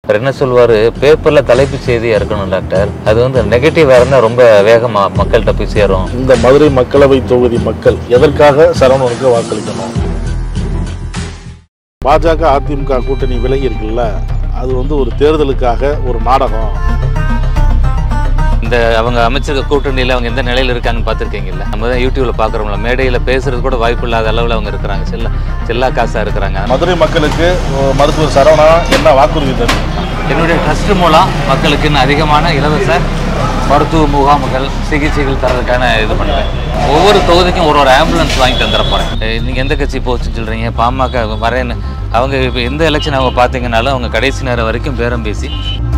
அவர் என்ன சொல்லுவார் பேப்பரில் தலைப்பு செய்தியாக இருக்கணும் டாக்டர் அது வந்து நெகட்டிவாக இருந்தால் ரொம்ப வேகமாக மக்கள்கிட்ட போய் சேரும் இந்த மதுரை மக்களவை தொகுதி மக்கள் எதற்காக சரவணனுக்கு வாக்களிக்கணும் பாஜக அதிமுக கூட்டணி விலகி இருக்குல்ல அது வந்து ஒரு தேர்தலுக்காக ஒரு நாடகம் இந்த அவங்க அமைச்சர் கூட்டணியில் அவங்க எந்த நிலையில் இருக்காங்கன்னு பார்த்துருக்கீங்கல்ல நம்ம தான் யூடியூப்பில் பார்க்குறோம்ல மேடையில் பேசுறது கூட வாய்ப்பு இல்லாத அளவில் அவங்க இருக்கிறாங்க செல்லா செல்லா காசாக இருக்கிறாங்க மதுரை மக்களுக்கு அஹ், மருத்துவர் சரவணா என்ன வாக்குறுதி தரும் என்னுடைய ட்ரஸ்ட் மூலம் மக்களுக்கு இன்னும் அதிகமான இலவச மருத்துவ முகாம்கள் சிகிச்சைகள் தரதுக்கான இது பண்ணுறேன் ஒவ்வொரு தொகுதிக்கும் ஒரு ஒரு ஆம்புலன்ஸ் வாங்கி தந்துட போகிறேன் நீங்கள் எந்த கட்சி போச்சுன்னு சொல்கிறீங்க பாமக வரேன்னு அவங்க இப்போ எந்த எலெக்ஷன் அவங்க பார்த்தீங்கன்னாலும் அவங்க கடைசி நேரம் வரைக்கும் பேரம் பேசி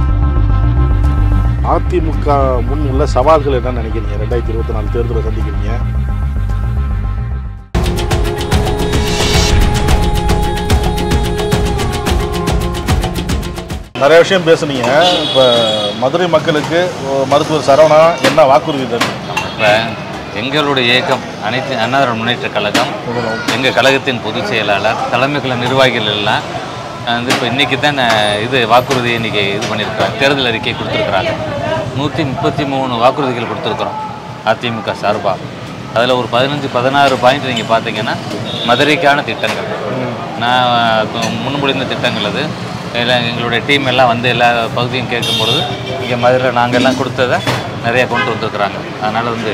அதிமுக முன் உள்ள சவால்கள் என்ன நினைக்கிறீங்க ரெண்டாயிரத்தி இருபத்தி நாலு தேர்தலை சந்திக்கிறீங்க நிறைய விஷயம் பேசுனீங்க இப்போ மதுரை மக்களுக்கு அஹ், மருத்துவர் சரவணா என்ன வாக்குறுதி தரும் இப்போ எங்களுடைய இயக்கம் அனைத்து அண்ணாதிராவிட முன்னேற்ற கழகம் எங்கள் கழகத்தின் பொதுச் செயலாளர் தலைமை கழக நிர்வாகிகள் எல்லாம் வந்து இப்போ இன்றைக்கி தான் நான் இது வாக்குறுதி இன்றைக்கி இது பண்ணியிருக்கிறாங்க தேர்தல் அறிக்கை கொடுத்துருக்குறாங்க நூற்றி முப்பத்தி மூணு வாக்குறுதிகள் கொடுத்துருக்குறோம் அதிமுக சார்பாக அதில் ஒரு பதினஞ்சு பதினாறு பாயிண்ட் நீங்கள் பார்த்தீங்கன்னா மதுரைக்கான திட்டங்கள் நான் கொ- முன்மொழிந்த திட்டங்கள் அது எல்லாம் எங்களுடைய டீம் எல்லாம் வந்து எல்லா பகுதியும் கேட்கும்பொழுது இங்கே மதுரையில் நாங்கள் எல்லாம் கொடுத்ததை நிறையா கொண்டு வந்திருக்கிறாங்க அதனால் வந்து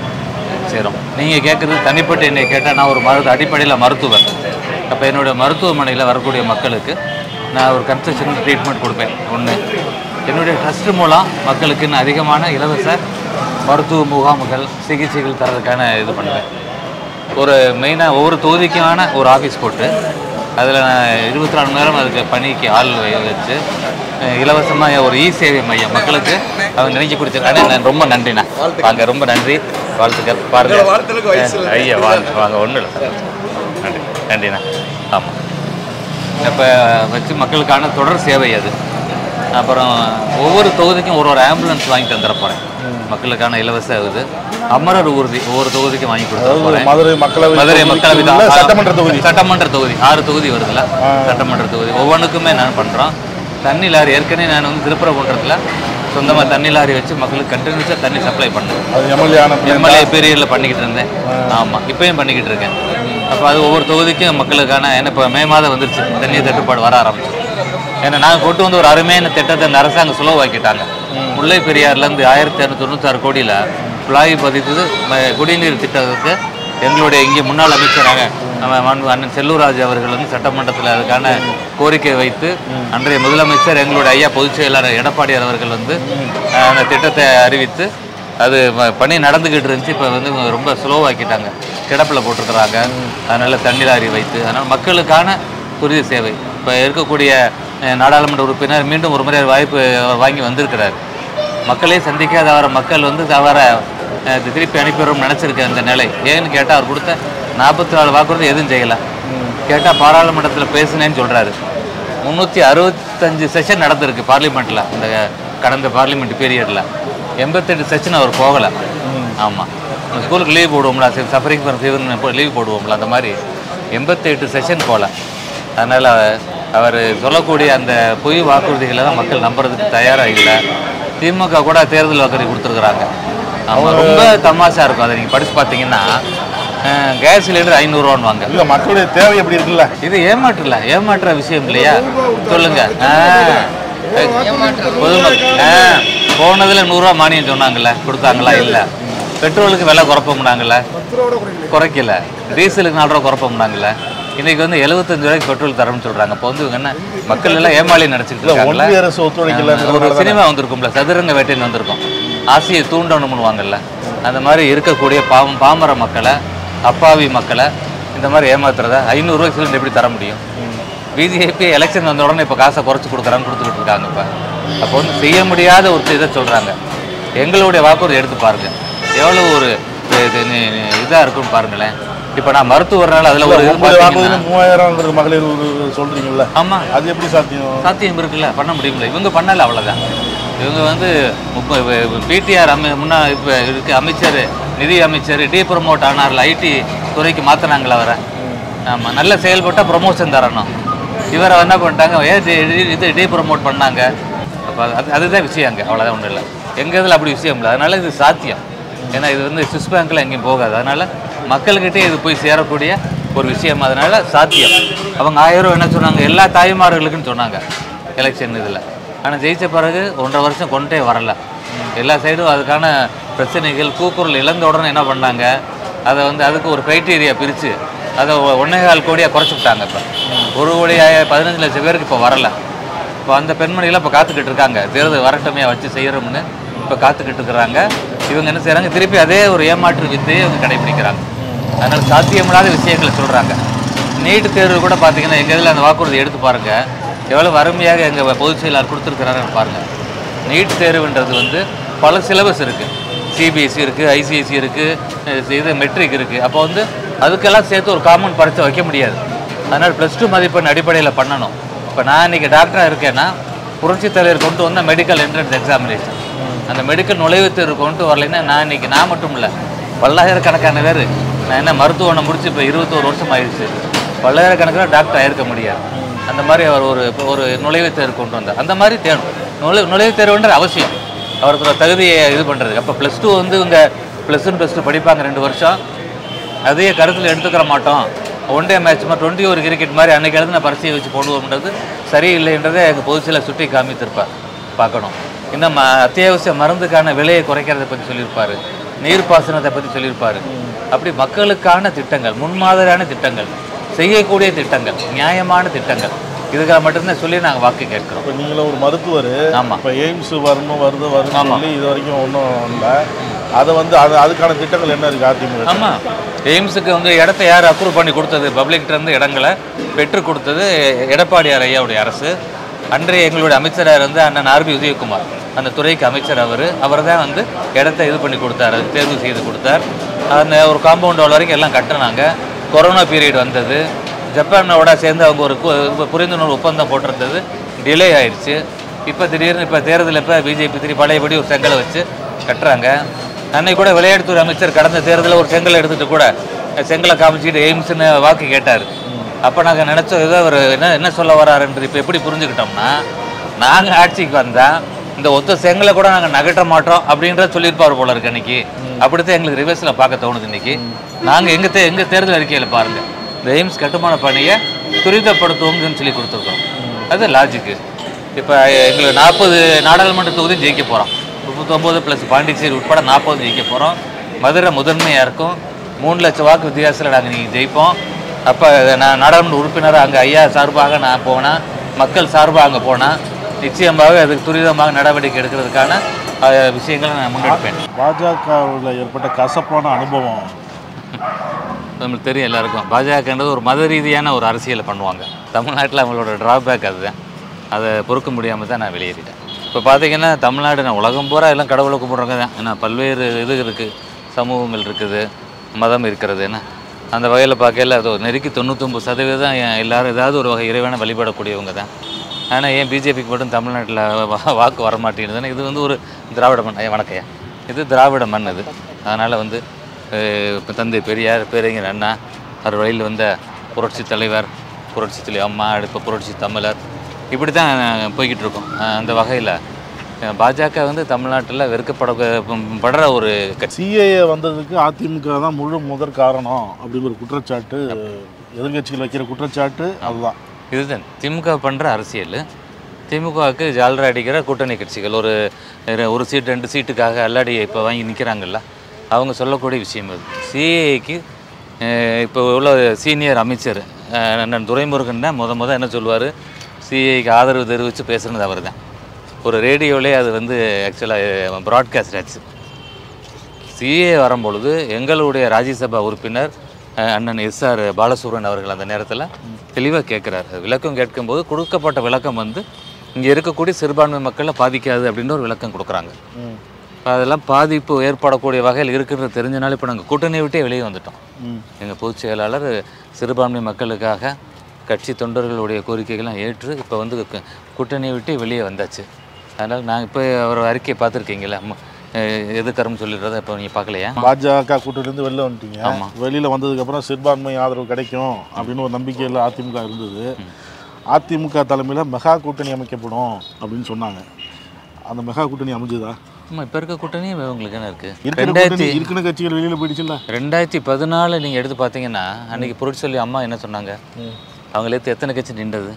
சேரும் நீங்கள் கேட்குறது தனிப்பட்ட என்னை கேட்டால் நான் ஒரு மருத்துவ அடிப்படையில் மருத்துவர் அப்போ என்னுடைய மருத்துவமனையில் வரக்கூடிய மக்களுக்கு நான் ஒரு கன்செஷன் ட்ரீட்மெண்ட் கொடுப்பேன் ஒன்று என்னுடைய ட்ரஸ்ட் மூலம் மக்களுக்கு இன்னும் அதிகமான இலவச மருத்துவ முகாம்கள் சிகிச்சைகள் தரதுக்கான இது பண்ணுவேன் ஒரு மெயினாக ஒவ்வொரு தொகுதிக்கான ஒரு ஆஃபீஸ் போட்டு அதில் நான் இருபத்தி நாலு மணி நேரம் அதுக்கு பணிக்கு ஆள் வை- வச்சு இலவசமாக ஒரு இ சேவை மையம் மக்களுக்கு அவங்க நினைச்சு கொடுத்துருக்காங்க நான் ரொம்ப நன்றிண்ணா வாங்க ரொம்ப நன்றி வாழ்த்துக்கள் பாருங்க ஐயா வாங்க வாங்க ஒன்றும் இல்லை சார் நன்றி நன்றிண்ணா ஆமாம் இப்போ வச்சு மக்களுக்கான தொடர் சேவை அது அப்புறம் ஒவ்வொரு தொகுதிக்கும் ஒரு ஒரு ஆம்புலன்ஸ் வாங்கி தந்துட போகிறேன் மக்களுக்கான இலவச இது அமரர் ஊர்தி ஒவ்வொரு தொகுதிக்கும் வாங்கி கொடுத்துட அதாவது போகிறேன் மதுரை மக்களவை மதுரை தொகுதிக்கு மக்களவை உள்ள தான். சட்டமன்ற தொகுதி சட்டமன்ற தொகுதி ஆறு தொகுதி வருதுல்ல சட்டமன்ற தொகுதி ஒவ்வொன்றுக்குமே நான் பண்ணுறோம் தண்ணி லாரி ஏற்கனவே நான் வந்து திருப்பரங்குன்றத்தில் சொந்தமாக தண்ணி லாரி வச்சு மக்களுக்கு கண்டினியூஸாக தண்ணி சப்ளை பண்ணுவேன் அது எம்எல்ஏ ஆன பிறகு எம்எல்ஏ பீரியடில் பண்ணிக்கிட்டு இருந்தேன் ஆமாம் இப்பயும் பண்ணிக்கிட்டு இருக்கேன் அப்போ அது ஒவ்வொரு தொகுதிக்கும் மக்களுக்கான ஏன்னா இப்போ மே மாதம் வந்துருச்சு தண்ணீர் தட்டுப்பாடு வர ஆரம்பிச்சு ஏன்னா நாங்கள் கொண்டு வந்து ஒரு அருமையான திட்டத்தை இந்த அரசாங்கம் சுலவாக்கிட்டாங்க முல்லை பெரியார்லேருந்து ஆயிரத்தி இரநூத்தி தொண்ணூத்தாறு கோடியில் குழாய் பதித்தது ம- குடிநீர் திட்டத்துக்கு எங்களுடைய இங்கே முன்னாள் அமைச்சராக நம்ம மாண்பு அண்ணன் செல்லூராஜ் அவர்கள் வந்து சட்டமன்றத்தில் அதுக்கான கோரிக்கை வைத்து அன்றைய முதலமைச்சர் எங்களுடைய ஐயா பொதுச் செயலாளர் எடப்பாடியார் அவர்கள் வந்து அஹ், அந்த திட்டத்தை அறிவித்து அது ம- பணி நடந்துக்கிட்டு இருந்துச்சு இப்போ வந்து ரொம்ப ஸ்லோவாக்கிட்டாங்க கிடப்பில் போட்டிருக்கிறாங்க அதனால் தண்ணி லாரி வைத்து அதனால் மக்களுக்கான துரித சேவை இப்போ இருக்கக்கூடிய அஹ், நாடாளுமன்ற உறுப்பினர் மீண்டும் ஒரு முறை வாய்ப்பு அவர் வாங்கி வந்திருக்கிறார் மக்களே சந்திக்காத அவரை மக்கள் வந்து அவரை அஹ், திருப்பி அனுப்பிடுறோம் நினச்சிருக்கேன் அந்த நிலை ஏன்னு கேட்டால் அவர் கொடுத்த நாற்பத்தி நாலு வாக்குறுதி எதுவும் செய்யலை கேட்டால் பாராளுமன்றத்தில் பேசுனேன்னு சொல்கிறாரு முந்நூற்றி அறுபத்தஞ்சு செஷன் நடந்திருக்கு பார்லிமெண்ட்டில் இந்த கடந்த பார்லிமெண்ட் பீரியடில் எண்பத்தெட்டு செஷன் அவர் போகலை ஆமாம் ஸ்கூலுக்கு லீவ் போடுவோம்ல சஃபரிங் ஃபார் ஃபீவர் லீவ் போடுவோம்ல அந்த மாதிரி எண்பத்தெட்டு செஷன் போகல அதனால் அவர் சொல்லக்கூடிய அந்த பொய் வாக்குறுதிகளை தான் மக்கள் நம்புறதுக்கு தயாராக இல்லை திமுக கூட தேர்தல் வாக்குறுதி கொடுத்துருக்குறாங்க ஆமாம் ரொம்ப தமாஷா இருக்கும் அதை நீங்கள் படித்து பார்த்தீங்கன்னா கேஸ் சிலிண்டர் ஐநூறுரூவான்னு இல்ல மக்களுடைய தேவை எப்படி இருக்குல்ல இது ஏமாற்றல ஏமாற்ற விஷயம் இல்லையா சொல்லுங்க ஆ. பொதுமக்கள் ஆ, போனதுல நூறுரூவா மானியம் சொன்னாங்கல்ல கொடுத்தாங்களா இல்ல பெட்ரோலுக்கு விலை குறைப்போம்னாங்கல்ல குறைக்கல டீசலுக்கு நாலு ரூபா குறைப்போம்னாங்கல்ல இன்னைக்கு வந்து எழுபத்தஞ்சு ரூபாய்க்கு பெட்ரோல் தரோம்னு சொல்றாங்க இப்போ வந்து இவங்க என்ன மக்கள் எல்லாம் ஏமாளி நினைச்சிட்டு இருக்காங்களா ஒன்றிய அரசு ஒத்துழைக்கல ஒரு சினிமா வந்திருக்கும்ல சதுரங்க வேட்டைன்னு வந்திருக்கும் ஆசையை தூண்டணும்னுவாங்கல்ல அந்த மாதிரி இருக்கக்கூடிய பாவம் பாமர மக்களை அப்பாவி மக்களை இந்த மாதிரி ஏமாத்துறத ஐநூறுரூவா சிலிண்டர் எப்படி தர முடியும் பிஜேபி எலெக்ஷன் வந்த உடனே இப்போ காசை குறைச்சி கொடுக்குறான்னு கொடுத்துக்கிட்டு இருக்காங்க இப்போ அப்போ வந்து செய்ய முடியாத ஒரு இதை சொல்கிறாங்க எங்களுடைய வாக்குறுதி எடுத்து பாருங்க எவ்வளோ ஒரு இதாக இருக்குன்னு பாருங்களேன் இப்போ நான் மருத்துவர்னால அதில் ஒரு இது ஒன்பது பார்த்தீங்கன்னா- வாக்குறுதியில மூவாயிரம் மகளிர் ஒரு சொல்றீங்கல்ல ஆமாம் அது எப்படி சாத்தியம் சாத்தியம் இருக்குல்ல பண்ண முடியும்ல இவங்க பண்ணல அவ்வளோதான் இவங்க வந்து முப்ப பிடிஆர் அமை முன்னா இப்போ இருக்கு அமைச்சர் நிதி அமைச்சர் டி ப்ரமோட் ஆனார்ல ஐடி துறைக்கு மாற்றினாங்களா அவரை ஆமாம் நல்ல செயல்பட்டால் ப்ரொமோஷன் தரணும் இவரை என்ன பண்ணிட்டாங்க ஏன் இது- இது- இது டீ ப்ரமோட் பண்ணாங்க அப்போ அது அதுதான் விஷயம் அங்கே அவ்வளோதான் ஒன்றும் இல்லை எங்கள் இதில் அப்படி விஷயம் இல்லை அதனால இது சாத்தியம் ஏன்னா இது வந்து சுவிஸ் பேங்க்கில் எங்கேயும் போகாது அதனால மக்கள்கிட்டே இது போய் சேரக்கூடிய ஒரு விஷயம் அதனால சாத்தியம் அவங்க ஆயிரம் ரூபா என்ன சொன்னாங்க எல்லா தாய்மார்களுக்குன்னு சொன்னாங்க எலெக்ஷன் இதில் ஆனால் ஜெயிச்ச பிறகு ஒன்றரை வருஷம் கொண்டே வரல எல்லா சைடும் அதுக்கான பிரச்சனைகள் கூக்குரல் இழந்த உடனே என்ன பண்ணாங்க அதை வந்து அதுக்கு ஒரு க்ரைட்டீரியா பிரித்து அதை ஒ- ஒண்ணே கால் கோடியாக குறைச்சி விட்டாங்க இப்போ ஒரு கோடி பதினஞ்சு லட்சம் பேருக்கு இப்போ வரல இப்போ அந்த பெண்மணிகள் இப்போ காத்துக்கிட்டு இருக்காங்க தேர்தல் வரட்டுமே வச்சு செய்கிறோம்னு இப்போ காத்துக்கிட்டு இருக்கிறாங்க இவங்க என்ன செய்கிறாங்க திருப்பி அதே ஒரு ஏமாற்று வித்தையை இவங்க கடைபிடிக்கிறாங்க அதனால் சாத்தியமில்லாத விஷயங்களை சொல்கிறாங்க நீட் தேர்வு கூட பார்த்தீங்கன்னா எங்கள் இதில் அந்த வாக்குறுதி எடுத்து பாருங்கள் எவ்வளோ அருமையாக எங்கள் பொதுச் செயலாளர் கொடுத்துருக்கிறாருன்னு பாருங்கள் நீட் தேர்வுன்றது வந்து பல சிலபஸ் இருக்குது சிபிஎஸ்சி இருக்குது ஐசிஎஸ்சி இருக்குது இது மெட்ரிக் இருக்குது அப்போ வந்து அதுக்கெல்லாம் சேர்த்து ஒரு காமன் பரீட்சை வைக்க முடியாது அதனால் ப்ளஸ் டூ மதிப்பெண் அடிப்படையில் பண்ணணும் இப்போ நான் இன்னைக்கு டாக்டராக இருக்கேன்னா புரட்சித் தலைவர் கொண்டு வந்த மெடிக்கல் என்ட்ரன்ஸ் எக்ஸாமினேஷன் அந்த மெடிக்கல் நுழைவுத் தேர்வு கொண்டு வரலைன்னா நான் இன்னைக்கு நான் மட்டும் இல்லை பல்லாயிரக்கணக்கான பேர் நான் என்ன மருத்துவனை முடிச்சு இப்போ இருபத்தோரு வருஷம் ஆயிடுச்சு பல்லாயிரக்கணக்கில் டாக்டர் ஆயிருக்க முடியாது அந்த மாதிரி அவர் ஒரு ஒரு நுழைவுத் தேர்வு கொண்டு வந்தார் அந்த மாதிரி தேடும் நுழை நுழைவுத் தேர்வுன்ற அவசியம் அவருக்கு ஒரு தகுதியை இது பண்ணுறது அப்போ ப்ளஸ் டூ வந்து இவங்க ப்ளஸ் ஒன் ப்ளஸ் டூ படிப்பாங்க ரெண்டு வருஷம் அதையே கருத்தில் எடுத்துக்கிற மாட்டோம் ஒன் டே மேட்ச் மாதிரி டுவெண்ட்டி ஓவர் கிரிக்கெட் மாதிரி அன்னைக்கு எழுதின பரிசையை வச்சு போடுவோம்ன்றது சரியில்லைன்றதை எங்கள் பொதுச்சில் சுட்டி காமித்திருப்பார் பார்க்கணும் இன்னும் ம- அத்தியாவசிய மருந்துக்கான விலையை குறைக்கிறதை பற்றி சொல்லியிருப்பார் நீர்ப்பாசனத்தை பற்றி சொல்லியிருப்பார் அப்படி மக்களுக்கான திட்டங்கள் முன்மாதிரியான திட்டங்கள் செய்யக்கூடிய திட்டங்கள் நியாயமான திட்டங்கள் இதுக்காக மட்டும்தான் சொல்லி நாங்கள் வாக்கு கேட்கிறோம் இப்போ நீங்களும் ஒரு மருத்துவர் ஆமாம் இப்போ எய்ம்ஸ் வரணும் வருது வருதுன்னு சொல்லி இது வரைக்கும் ஒன்றும் இல்லை அதை வந்து அது அதுக்கான திட்டங்கள் என்ன இருக்குது அதிமுக ஆமாம் எய்ம்ஸுக்கு வந்து இடத்த யார் அப்ரூவ் பண்ணி கொடுத்தது பப்ளிக்ட்ட இருந்து இடங்களை பெற்று கொடுத்தது எடப்பாடியார் ஐயாவுடைய அரசு அன்றைய எங்களுடைய அமைச்சராக இருந்து அண்ணன் ஆர்பி உதயகுமார் அந்த துறைக்கு அமைச்சர் அவர் அவர் தான் வந்து இடத்த இது பண்ணி கொடுத்தாரு தேர்வு செய்து கொடுத்தார் அந்த ஒரு காம்பவுண்ட் வால் வரைக்கும் எல்லாம் கட்டினாங்க கொரோனா பீரியட் வந்தது ஜப்பானோட சேர்ந்து அவங்க ஒரு கு- இது புரிந்துணர்வு ஒப்பந்தம் போட்டிருந்தது டிலே ஆயிடுச்சு இப்போ திடீர்னு இப்போ தேர்தலில் இப்போ பிஜேபி திருப்பி பழையபடி ஒரு செங்கலை வச்சு கட்டுறாங்க அன்னைக்கு கூட விளையாட்டுத்துறை அமைச்சர் கடந்த தேர்தலில் ஒரு செங்கலை எடுத்துட்டு கூட செங்கலை காமிச்சிட்டு எய்ம்ஸ்னு வாக்கு கேட்டார் அப்போ நாங்கள் நினச்சோம் ஏதோ அவர் என்ன என்ன சொல்ல வராருன்றது இப்போ எப்படி புரிஞ்சுக்கிட்டோம்னா நாங்கள் ஆட்சிக்கு வந்தால் இந்த ஒத்த செங்கலை கூட நாங்கள் நகட்ட மாட்டோம் அப்படின்றத சொல்லியிருப்பார் போல இருக்கு அன்னைக்கு அப்படித்தான் எங்களுக்கு ரிவர்ஸில் பார்க்க தோணுது இன்னைக்கு நாங்கள் எங்கள் தே எங்கள் தேர்தல் அறிக்கையில் பாருங்கள் இந்த எய்ம்ஸ் கட்டுமான பணியை துரிதப்படுத்துவோங்கன்னு சொல்லி கொடுத்துருக்கோம் அது லாஜிக்கு இப்போ எங்களுக்கு நாற்பது நாடாளுமன்ற தொகுதி ஜெயிக்க போகிறோம் முப்பத்தொம்போது ப்ளஸ் பாண்டிச்சேரி உட்பட நாற்பது ஜெயிக்க போகிறோம் மதுரை முதன்மையாக இருக்கும் மூணு லட்சம் வாக்கு வித்தியாசத்தில் நாங்கள் நீங்கள் ஜெயிப்போம் அப்போ நான் நாடாளுமன்ற உறுப்பினராக அங்கே ஐயா சார்பாக நான் போனேன் மக்கள் சார்பாக அங்கே போனால் நிச்சயமாக அதுக்கு துரிதமாக நடவடிக்கை எடுக்கிறதுக்கான அஹ், விஷயங்களை நான் முன்னெடுப்பேன் பாஜகவில் ஏற்பட்ட கசப்பான அனுபவம் நம்மளுக்கு தெரியும் எல்லாருக்கும் பாஜகன்றது ஒரு மத ரீதியான ஒரு அரசியலை பண்ணுவாங்க தமிழ்நாட்டில் அவங்களோட டிராபேக் அதுதான் அதை பொறுக்க முடியாமல் தான் நான் வெளியேறிட்டேன் இப்போ பார்த்தீங்கன்னா தமிழ்நாடு நான் உலகம் பூரா எல்லாம் கடவுளை கும்பிட்றவங்க தான் ஏன்னா பல்வேறு இது இருக்குது சமூகங்கள் இருக்குது மதம் இருக்கிறது என்ன அந்த வகையில் பார்க்கையில அது ஒரு நெருக்கி தொண்ணூத்தொம்பது சதவீதம் எ- எல்லாரும் ஏதாவது ஒரு வகை இறைவனை வழிபடக்கூடியவங்க தான் ஆனால் ஏன் பிஜேபிக்கு மட்டும் தமிழ்நாட்டில் வாக்கு வரமாட்டேங்குதுன்னு இது வந்து ஒரு திராவிட மண் ஐயா வணக்கம்யா இது திராவிட மண் இது அதனால் வந்து இப்போ தந்தை பெரியார் பேரறிஞர் அண்ணா அவர் வழியில் வந்த புரட்சி தலைவர் புரட்சி தலைவர் அம்மா இப்போ புரட்சி தமிழர் இப்படி தான் போய்கிட்டு இருக்கோம் அஹ் அந்த வகையில் பாஜக வந்து தமிழ்நாட்டில் வெறுக்கப்பட படுற ஒரு கட்சி சிஏஏ வந்ததுக்கு அதிமுக தான் முழு முதற் காரணம் அப்படிங்கிற ஒரு குற்றச்சாட்டு எதிர்க்கட்சிகள் வைக்கிற குற்றச்சாட்டு அதுதான் இதுதான் திமுக பண்ணுற அரசியல் திமுகவுக்கு ஜாலரா அடிக்கிற கூட்டணி கட்சிகள் ஒரு இரு- ஒரு சீட் ரெண்டு சீட்டுக்காக அல்லாடி இப்போ வாங்கி நிற்கிறாங்கல்ல அவங்க சொல்லக்கூடிய விஷயம் அது சிஏக்கு இப்போ உள்ள சீனியர் அமைச்சர் அஹ், அண்ணன் துரைமுருகன் தான் முத முத என்ன சொல்லுவார் சிஏக்கு ஆதரவு தெரிவித்து பேசுனது அவர் தான் ஒரு ரேடியோவிலே அது வந்து ஆக்சுவலாக ப்ராட்காஸ்ட் ஆச்சு சிஏ வரும்பொழுது எங்களுடைய ராஜ்யசபா உறுப்பினர் அஹ், அண்ணன் எஸ்ஆர் பாலசுப்ரன் அவர்கள் அந்த நேரத்தில் தெளிவாக கேட்குறாரு விளக்கம் கேட்கும்போது கொடுக்கப்பட்ட விளக்கம் வந்து இங்கே இருக்கக்கூடிய சிறுபான்மை மக்களை பாதிக்காது அப்படின்ற ஒரு விளக்கம் கொடுக்குறாங்க ம். இப்ப அதெல்லாம் பாதிப்பு ஏற்படக்கூடிய வகையில் இருக்குன்றது தெரிஞ்சனால இப்போ நாங்கள் கூட்டணியை விட்டே வெளியே வந்துட்டோம் ம். எங்கள் பொதுச் செயலாளர் சிறுபான்மை மக்களுக்காக கட்சி தொண்டர்களுடைய கோரிக்கைகள்லாம் ஏற்று இப்போ வந்து கு- கூட்டணியை விட்டு வெளியே வந்தாச்சு அதனால் நான் இப்போ அவர் அறிக்கையை பார்த்துருக்கீங்களா எதுக்கரம் சொல்லிடுறத இப்போ நீங்கள் பார்க்கலையா பாஜக கூட்டணியிலேருந்து வெளில வந்துட்டீங்க ஆமா. வெளியில் வந்ததுக்கப்புறம் சிறுபான்மை ஆதரவு கிடைக்கும் அப்படின்னு ஒரு நம்பிக்கையில் அதிமுக இருந்தது அதிமுக தலைமையில் மெகா கூட்டணி அமைக்கப்படும் அப்படின்னு சொன்னாங்க அந்த மெகா கூட்டணி அமைஞ்சுதா ஆமா இப்போ இருக்க கூட்டணி இவங்களுக்கு என்ன இருக்கு இருக்கிற ரெண்டாயிரத்தி கூட்டணி இருக்கிற கட்சிகள் வெளியில் போயிடுச்சுல்ல ரெண்டாயிரத்தி பதினாலு நீங்கள் எடுத்து பார்த்தீங்கன்னா அன்னைக்கு புரட்சி சொல்லி அம்மா என்ன சொன்னாங்க அவங்களே எத்தனை கட்சி நின்றது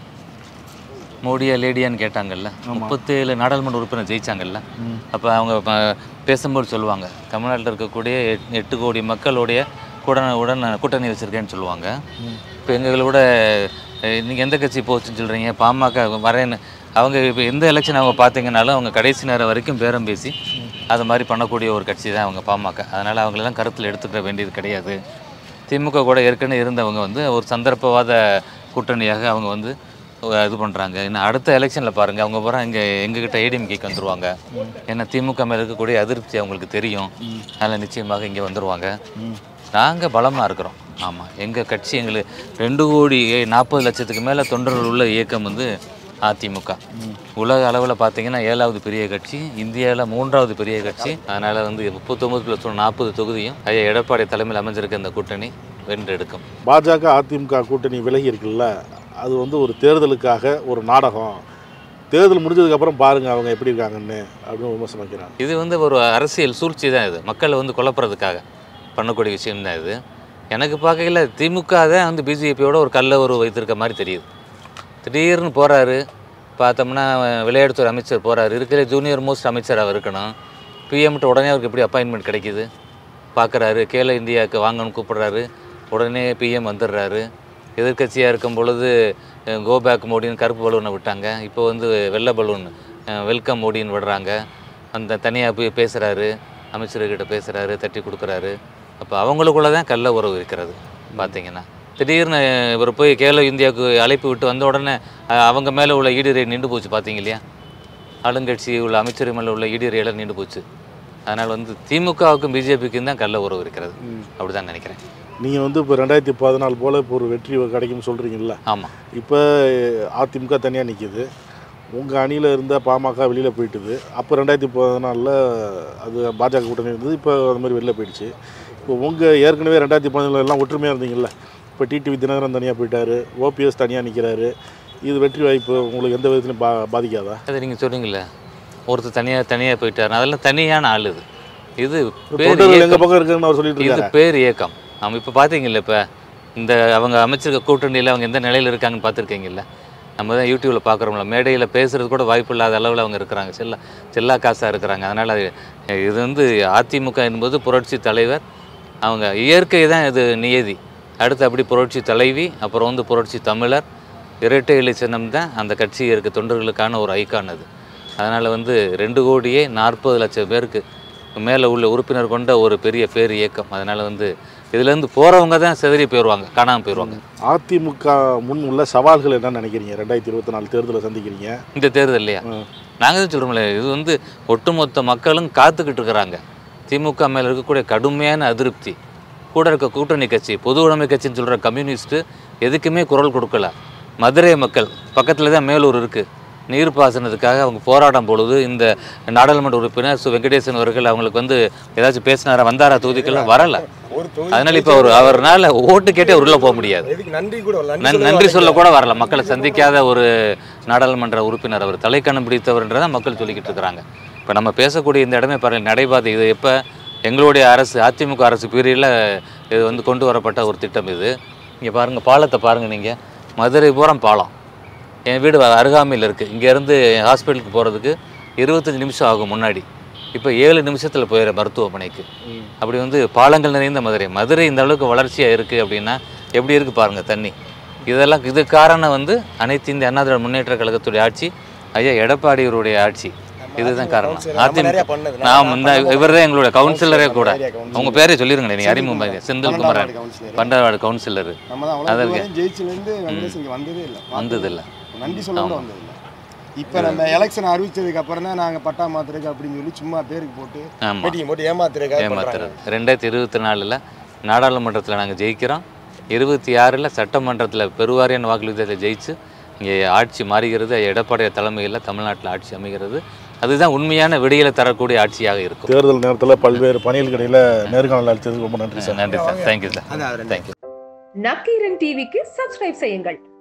மோடியா லேடியான்னு கேட்டாங்கல்ல முப்பத்தேழு நாடாளுமன்ற உறுப்பினர் ஜெயிச்சாங்கல்ல அப்போ அவங்க ப- பேசும்போது சொல்லுவாங்க தமிழ்நாட்டில் இருக்கக்கூடிய எட்- எட்டு கோடி மக்களுடைய கூட உடன் கூட்டணி வச்சுருக்கேன்னு சொல்லுவாங்க இப்போ எங்களோட நீங்கள் எந்த கட்சி போச்சுன்னு சொல்கிறீங்க பாமக வரேன்னு அவங்க இப்போ எந்த எலெக்ஷன் அவங்க பார்த்தீங்கன்னாலும் அவங்க கடைசி நேரம் வரைக்கும் பேரம் பேசி அது மாதிரி பண்ணக்கூடிய ஒரு கட்சி தான் அவங்க பாமக அதனால் அவங்களெல்லாம் கருத்தில் எடுத்துக்கிற வேண்டியது கிடையாது திமுக கூட ஏற்கனவே இருந்தவங்க வந்து ஒரு சந்தர்ப்பவாத கூட்டணியாக அவங்க வந்து அஹ், இது பண்ணுறாங்க இன்னும் அடுத்த எலெக்ஷனில் பாருங்கள் அவங்க பூரா இங்கே எங்ககிட்ட ஏடிஎம்கேக்கு வந்துருவாங்க ஏன்னா திமுக மேலே இருக்கக்கூடிய அதிருப்தி அவங்களுக்கு தெரியும் அதனால் நிச்சயமாக இங்கே வந்துருவாங்க நாங்கள் பலமாக இருக்கிறோம் ஆமாம் எங்கள் கட்சி எங்களுக்கு ரெண்டு கோடி நாற்பது லட்சத்துக்கு மேலே தொண்டர்கள் உள்ள இயக்கம் வந்து அதிமுக உலக அளவில் பார்த்தீங்கன்னா ஏழாவது பெரிய கட்சி இந்தியாவில் மூன்றாவது பெரிய கட்சி அதனால் வந்து முப்பத்தொம்பது ப்ளஸ் நாற்பது தொகுதியும் ஐயா எடப்பாடி தலைமையில் அமைஞ்சிருக்க இந்த கூட்டணி வென்றெடுக்கும் பாஜக அதிமுக கூட்டணி விலகி இருக்குல்ல அது வந்து ஒரு தேர்தலுக்காக ஒரு நாடகம் தேர்தல் முடிஞ்சதுக்கப்புறம் பாருங்க அவங்க எப்படி இருக்காங்கன்னு அப்படின்னு விமர்சனம் வைக்கிறாங்க இது வந்து ஒரு அரசியல் சூழ்ச்சி தான் இது மக்களை வந்து குழப்புறதுக்காக பண்ணக்கூடிய விஷயம் தான் இது எனக்கு பார்க்கையில் திமுக தான் வந்து பிஜேபியோட ஒரு கல்ல ஒரு வைத்திருக்க மாதிரி தெரியுது திடீர்னு போகிறாரு பார்த்தோம்னா விளையாட்டுத்துறை அமைச்சர் போகிறாரு இருக்கிற ஜூனியர் மோஸ்ட் அமைச்சர் அவர் இருக்கணும் பிஎம்கிட்ட உடனே அவருக்கு எப்படி அப்பாயின்மெண்ட் கிடைக்குது பார்க்குறாரு கேல இந்தியாவுக்கு வாங்கன்னு கூப்பிடுறாரு உடனே பிஎம் வந்துடுறாரு எதிர்க்கட்சியாக இருக்கும் பொழுது கோ பேக் மோடின்னு கருப்பு பலூனை விட்டாங்க இப்போ வந்து வெள்ளை பலூன் வெல்கம் மோடின்னு விடுறாங்க அந்த தனியாக போய் பேசுகிறாரு அமைச்சர்கிட்ட பேசுகிறாரு தட்டி கொடுக்குறாரு அப்போ அவங்களுக்குள்ள தான் கள்ள உறவு இருக்கிறது பார்த்தீங்கன்னா திடீர்னு இவர் போய் கேலோ இந்தியாவுக்கு அழைப்பு விட்டு வந்த உடனே அஹ், அவங்க மேலே உள்ள ஈடுரை நின்று போச்சு பார்த்தீங்க இல்லையா ஆளுங்கட்சி உள்ள அமைச்சர் மேலே உள்ள ஈடுரை எல்லாம் நின்று போச்சு அதனால் வந்து திமுகவுக்கும் பிஜேபிக்கும் தான் கள்ள உறவு இருக்கிறது அப்படி தான் நினைக்கிறேன் நீங்கள் வந்து இப்போ ரெண்டாயிரத்தி பதினாலு போல் இப்போ ஒரு வெற்றி கிடைக்கும்னு சொல்கிறீங்கல்ல ஆமாம் இப்போ அதிமுக தனியாக நிற்கிது உங்கள் அணியில் இருந்த பாமக வெளியில் போயிட்டுது அப்போ ரெண்டாயிரத்தி பதினாலில் அது பாஜக கூட்டணி இருந்தது இப்போ அது மாதிரி வெளில போயிடுச்சு இப்போ உங்கள் ஏற்கனவே ரெண்டாயிரத்தி பதினாலில் எல்லாம் ஒற்றுமையாக இருந்தீங்கல்ல இப்போ டிடிவி தினகரன் தனியாக போயிட்டாரு ஓபிஎஸ் தனியாக நிற்கிறாரு இது வெற்றி வாய்ப்பு உங்களுக்கு எந்த விதத்துலையும் பா பாதிக்காதா அது நீங்கள் சொன்னீங்களே ஒருத்தர் தனியாக தனியாக போயிட்டார் அதெல்லாம் தனியான ஆள் இது இது பேர் தொண்டர்கள் இயக்கம். எங்கள் பக்கம் இருக்குன்னு அவர் சொல்லிட்டு இது இருக்காரு பேர் இயக்கம் நம்ம இப்போ பார்த்தீங்கல்ல இப்போ இந்த அவங்க அமைச்சிருக்க கூட்டணியில் அவங்க எந்த நிலையில் இருக்காங்கன்னு பார்த்துருக்கீங்கல்ல நம்ம தான் யூடியூப்பில் பார்க்குறோம்ல மேடையில் பேசுறது கூட வாய்ப்பு இல்லாத அளவில் அவங்க இருக்கிறாங்க செல்லா செல்லா காசாக இருக்கிறாங்க அதனால் அது இது வந்து அதிமுக என்பது புரட்சி தலைவர் அவங்க இயற்கை தான் இது நியதி அடுத்து அப்படி புரட்சி தலைவி அப்புறம் வந்து புரட்சி தமிழர் இரட்டை இலை சின்னம் தான் அந்த கட்சி இருக்க தொண்டர்களுக்கான ஒரு ஐக்கான் அது அதனால் வந்து ரெண்டு கோடியே நாற்பது லட்சம் பேருக்கு மேலே உள்ள உறுப்பினர் கொண்ட ஒரு பெரிய பேர் இயக்கம் அதனால் வந்து இதுலேருந்து போகிறவங்க தான் சிதறி போயிடுவாங்க காணாமல் போயிடுவாங்க அதிமுக முன் உள்ள சவால்கள் என்ன நினைக்கிறீங்க ரெண்டாயிரத்தி இருபத்தி நாலு தேர்தலை சந்திக்கிறீங்க இந்த தேர்தல் இல்லையா ம். நாங்கள் தான் சொல்கிறோம்ல இது வந்து ஒட்டுமொத்த மக்களும் காத்துக்கிட்டு இருக்கிறாங்க திமுக மேலே இருக்கக்கூடிய கடுமையான அதிருப்தி கூட இருக்க கூட்டணி கட்சி பொது உடைமை கட்சின்னு சொல்கிற கம்யூனிஸ்ட்டு எதுக்குமே குரல் கொடுக்கல மதுரை மக்கள் பக்கத்தில் தான் மேலூர் இருக்குது நீர்ப்பாசனத்துக்காக அவங்க போராடும் பொழுது இந்த நாடாளுமன்ற உறுப்பினர் சு வெங்கடேசன் அவர்கள் அவங்களுக்கு வந்து ஏதாச்சும் பேசினாரா வந்தாரா தொகுதிக்கெல்லாம் வரல ஒரு தொகுதி அதனால இப்போ அவர் அவர்னால ஓட்டு கேட்டே அவர் உள்ளே போக முடியாது எதுக்கு நன்றி கூட வரல. நன்- நன்றி சொல்ல கூட வரல மக்களை சந்திக்காத ஒரு நாடாளுமன்ற உறுப்பினர் அவர் தலைக்கணம் பிடித்தவர்ன்றதை மக்கள் சொல்லிக்கிட்டு இருக்கிறாங்க இப்போ நம்ம பேசக்கூடிய இந்த இடமே பாருங்கள் நடைபாதை இது எப்போ எங்களுடைய அரசு அதிமுக அரசு பீரியடில் இது வந்து கொண்டு வரப்பட்ட ஒரு திட்டம் இது இங்கே பாருங்கள் பாலத்தை பாருங்கள் நீங்கள் மதுரை பூரம் பாலம் என் வீடு அருகாமையில் இருக்குது இங்கேருந்து ஹாஸ்பிட்டலுக்கு போகிறதுக்கு இருபத்தஞ்சி நிமிஷம் ஆகும் முன்னாடி இப்போ ஏழு நிமிஷத்தில் போயிடுற மருத்துவமனைக்கு அப்படி வந்து பாலங்கள் நிறைந்த மதுரை மதுரை இந்த அளவுக்கு வளர்ச்சியாக இருக்குது அப்படின்னா எப்படி இருக்குது பாருங்கள் தண்ணி இதெல்லாம் இது காரணம் வந்து அனைத்து இந்திய அண்ணா திராவிட முன்னேற்ற கழகத்துடைய ஆட்சி ஐயா எடப்பாடியவருடைய ஆட்சி இதுதான் காரணம் நம்ம நிறைய பண்ணது. நாம் இந்த இவர் தான் எங்களுடைய கவுன்சிலரே கூட ஏரியா கவுன்சிலர். உங்க பேரே சொல்லிருங்களேன் நீங்க அறிமுகம் செந்தில் குமரன் பன்னெண்டாவது கவுன்சிலர். பண்டவாடு கவுன்சிலர் நம்ம தான் அவ்வளவு அதற்கு. தூரம் ஜெயிச்சுலேருந்து வெங்கடேஷ் இங்க வந்ததே இல்லை வந்ததில்லை நன்றி சொல்ல கூட வந்தது இல்லை இப்போ நம்ம எலெக்ஷன் அறிவிச்சதுக்கு அப்புறம் தான் நாங்கள் பட்டா மாத்துறதுக்கு அப்படின்னு சொல்லி சும்மா பேருக்கு போட்டு ஆமா மீட்டிங் போட்டு ஏமாத்துறதுக்காக பண்றாங்க. ஏமாத்துறது ரெண்டாயிரத்தி இருபத்தி நாலில் நாடாளுமன்றத்தில் நாங்கள் ஜெயிக்கிறோம் இருபத்தி ஆறில் சட்டமன்றத்தில் பெருவாரியான வாக்கு விகிதத்தில் ஜெயிச்சு இங்கே ஆட்சி மாறுகிறது எடப்பாடி தலைமையில் தமிழ்நாட்டில் ஆட்சி அமைகிறது அதுதான் உண்மையான விடியலை தரக்கூடிய ஆட்சியாக இருக்கும் தேர்தல் நேரத்தில் பல்வேறு பணிகளுக்கு இடையில நேர்காணல் அளித்ததுக்கு ரொம்ப நன்றி சார் நன்றி சார் தேங்க்யூ சார் அதான் அது ரெண்டு. தேங்க்யூ நக்கீரன் டிவிக்கு சப்ஸ்கிரைப் செய்யுங்கள்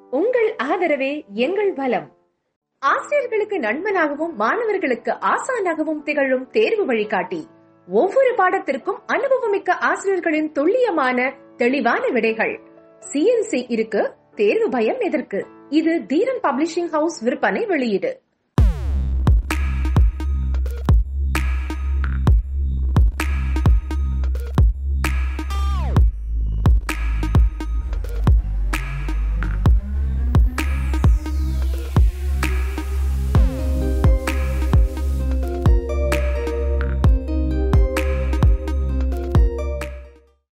உங்கள் ஆதரவே எங்கள் பலம் ஆசிரியர்களுக்கு நண்பனாகவும் மாணவர்களுக்கு ஆசானாகவும் திகழும் தேர்வு வழிகாட்டி ஒவ்வொரு பாடத்திற்கும் அனுபவமிக்க ஆசிரியர்களின் துல்லியமான தெளிவான விடைகள் சிஎன்சி இருக்கு தேர்வு பயம் எதற்கு இது தீரன் பப்ளிஷிங் ஹவுஸ் விற்பனை வெளியீடு